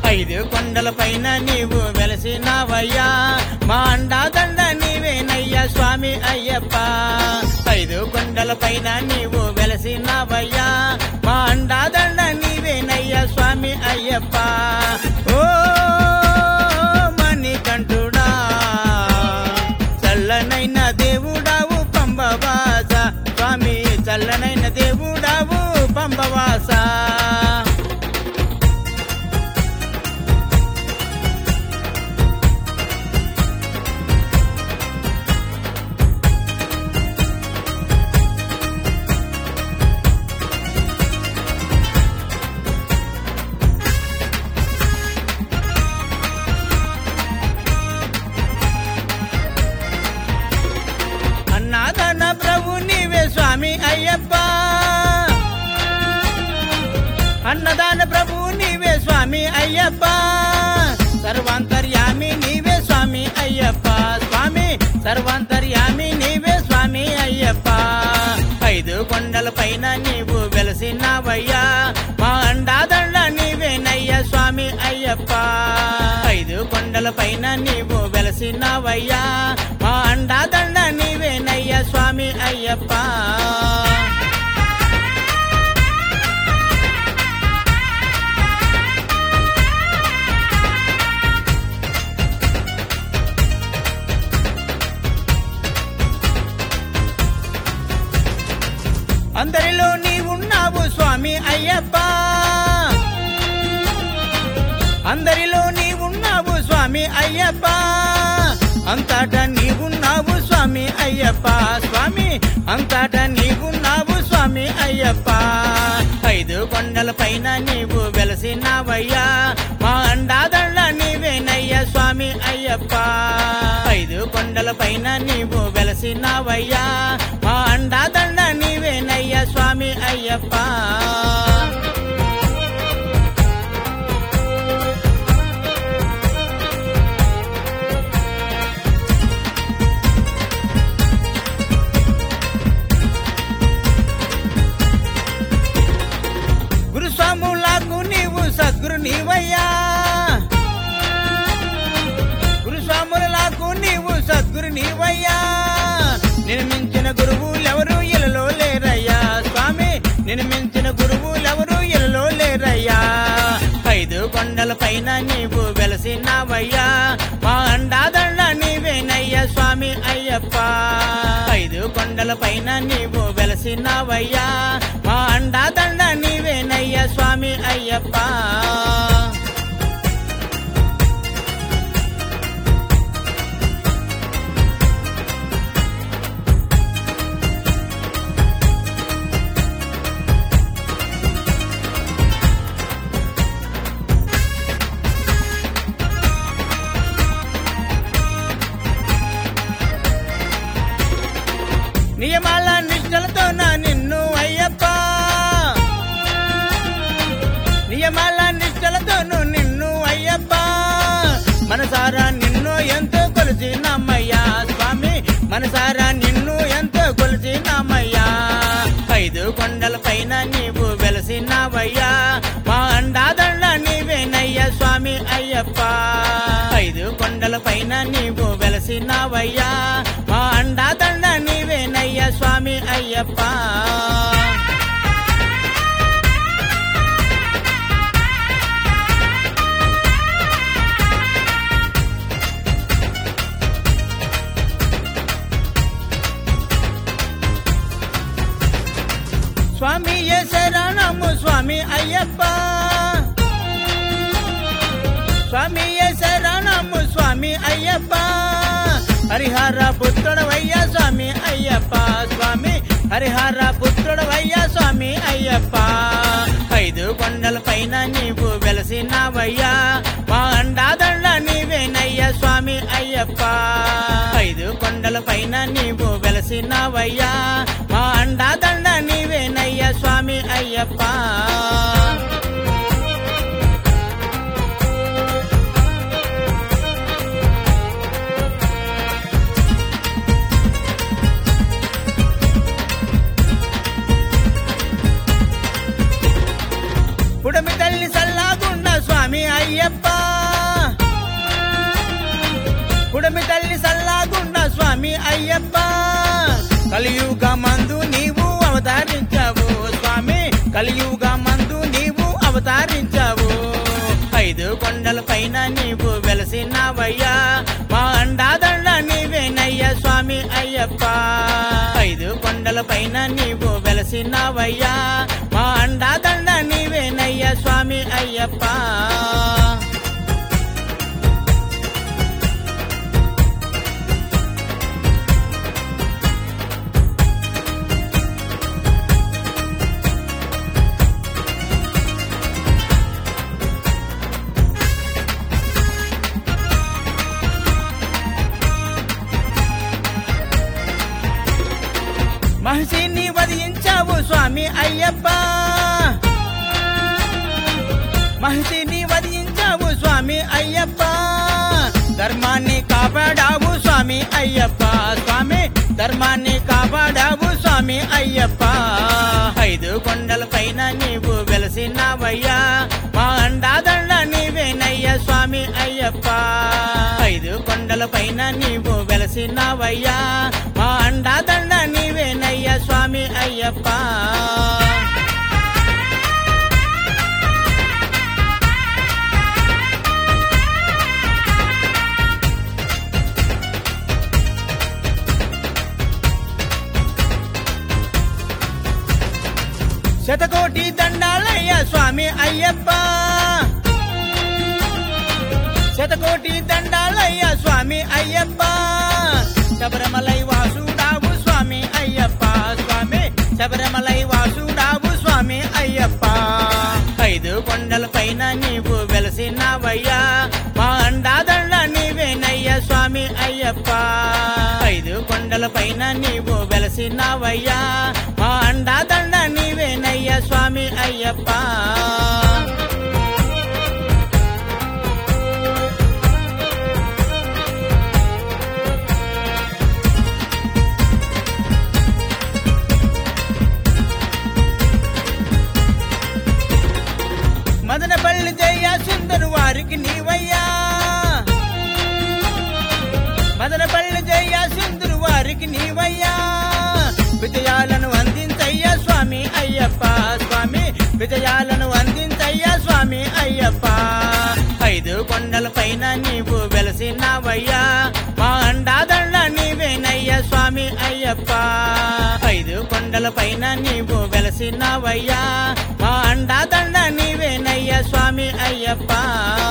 ఐదు కొండల పైన నీవు వెలసినావయ్యా మా అండాదండ నీవేనయ్యా స్వామి అయ్యప్ప ఐదు కొండల పైన నీవు వెలసినావయ్యా మా అండాదండ నీవేనయ్యా స్వామి అయ్యప్ప ఓ మణికంఠుడా చల్లనైన దేవుడావు పంబవాస స్వామి చల్లనైన దేవుడావు పంబవాస అన్నాదన ప్రభు నీవే స్వామి అయ్యప్ప అన్నదాన ప్రభు నీవే స్వామి అయ్యప్ప సర్వాంతర్యామి నీవే స్వామి అయ్యప్ప స్వామి సర్వాంతర్యామి నీవే స్వామి అయ్యప్ప ఐదు కొండల పైన నీవు వెలసినావయ్యా మా అండాదండ నీవేనయ్యా స్వామి అయ్యప్ప ఐదు కొండల పైన నీవు వెలసినావయ్యా మా అండాదండ నీవేనయ్యా స్వామి అయ్యప్ప అందరిలో నీవున్నావు స్వామి అయ్యప్ప అందరిలో నీవున్నావు స్వామి అయ్యప్ప అంతటా నీవున్నావు స్వామి అయ్యప్ప స్వామి అంతటా నీవున్నావు స్వామి అయ్యప్ప ఐదు కొండల పైన నీవు వెలసినావయ్యా మా అండాదండ నీవేనయ్యా స్వామి అయ్యప్ప ఐదు కొండల పైన నీవు వెలసినావయ్యా మా అండాదండ నీవేనయ్యా స్వామి అయ్యప్ప గురుస్వాములకు నీవు సద్గురు నీవయ్యా గురుస్వాములకు నీవు సద్గురు నీవయ్యా నేను మించిన గురువులెవరు ఇలలో లేరయ్యా స్వామి నేను మించిన గురువులెవరు ఇలలో లేరయ్యా ఐదు కొండల పైన నీవు వెలసినావయ్యా మా అండాదండ నీవేనయ్యా స్వామి అయ్యప్ప ఐదు కొండల పైన నీవు వెలసినావయ్యా మా అండాదండ నీవేనయ్యా స్వామి అయ్యప్ప నియమాల నిష్టలతో నా నిన్ను అయ్యప్ప నియమాల నిష్టలతోను నిన్ను అయ్యప్ప మనసారా నిన్ను ఎంతో కొలిచినమ్మయ్యా స్వామి మనసారా నిన్ను ఎంతో కొలిచినమ్మయ్యా ఐదు కొండల పైన నీవు వెలసినావయ్యా మా అండాదండ నీవేనయ్యా స్వామి అయ్యప్ప ఐదు కొండల పైన నీవు వెలసినావయ్యా మా అండాదండ నీవేనయ్యా స్వామి అయ్యప్ప స్వామి ఏ శరణము స్వామి అయ్యప్ప స్వామి ఏ శరణము స్వామి అయ్యప్ప హరిహర పుత్రుడవయ్యా స్వామి అయ్యప్ప స్వామి హరిహర పుత్రుడవయ్యా స్వామి అయ్యప్ప ఐదు కొండల పైన నీవు వెలసినావయ్యా మా అండాదండ నీవేనయ్యా స్వామి అయ్యప్ప ఐదు కొండల పైన నీవు వెలసినావయ్యా మా అండాదండ నీవేనయ్యా స్వామి అయ్యప్ప పుడమి తల్లి సల్లాగుండ స్వామి అయ్య అయ్యప్ప పుడమి తల్లి సల్లాగుండ స్వామి అయ్యప్ప కలియుగ మందు నీవు అవతరించావు స్వామి కలియుగ మందు నీవు అవతరించావు ఐదు కొండల పైన నీవు వెలసినావయ్యా మా అండాదండ నీవేనయ్యా స్వామి అయ్యప్ప ఐదు కొండల పైన నీవు వెలసినావయ్యా మా అండాదండ నీవేనయ్యా స్వామి అయ్యప్ప మహర్షిని వధించావు స్వామి అయ్యప్ప మహర్షిని వధించావు స్వామి అయ్యప్ప ధర్మాన్ని కాపాడావు స్వామి అయ్యప్ప స్వామి ధర్మాన్ని కాపాడావు స్వామి అయ్యప్ప ఐదు కొండల పైన నీవు వెలసినావయ్యా మా అండాదండ నీవేనయ్యా స్వామి అయ్యప్ప ఐదు కొండల పైన నీవు వెలసినావయ్యా మా అండాదండ నీవేనయ్యా స్వామి అయ్యప్ప శతకోటి దండాలయ్య స్వామి అయ్యప్ప శతకోటి దండాలయ్య స్వామి అయ్యప్ప శబరిమలై వాసుడావు స్వామి అయ్యప్ప స్వామి శబరిమలై వాసుడావు స్వామి అయ్యప్ప ఐదు కొండల పైన నీవు వెలసినావయ్యా మా అండాదండ నీవేనయ్యా స్వామి అయ్యప్ప ఐదు కొండల పైన నీవు వెలసినావయ్యా మా అండాదండ నీవేనయ్యా స్వామి అయ్యప్ప మదనపల్లి జయ సుందరు వారికి నీవయ్యా మదనపల్లి జయ సుందరు వారికి నీవయ్యా విజయాలను అందించయ్యా స్వామి అయ్యప్ప స్వామి విజయాలను అందించయ్యా స్వామి అయ్యప్ప ఐదు కొండల పైన నీవు వెలసినావయ్యా మా అండాదండ నీవేనయ్యా స్వామి అయ్యప్ప ఐదు కొండల పైన నీవు వెలసినావయ్యా మా అండాదండ నీవేనయ్యా స్వామి అయ్యప్ప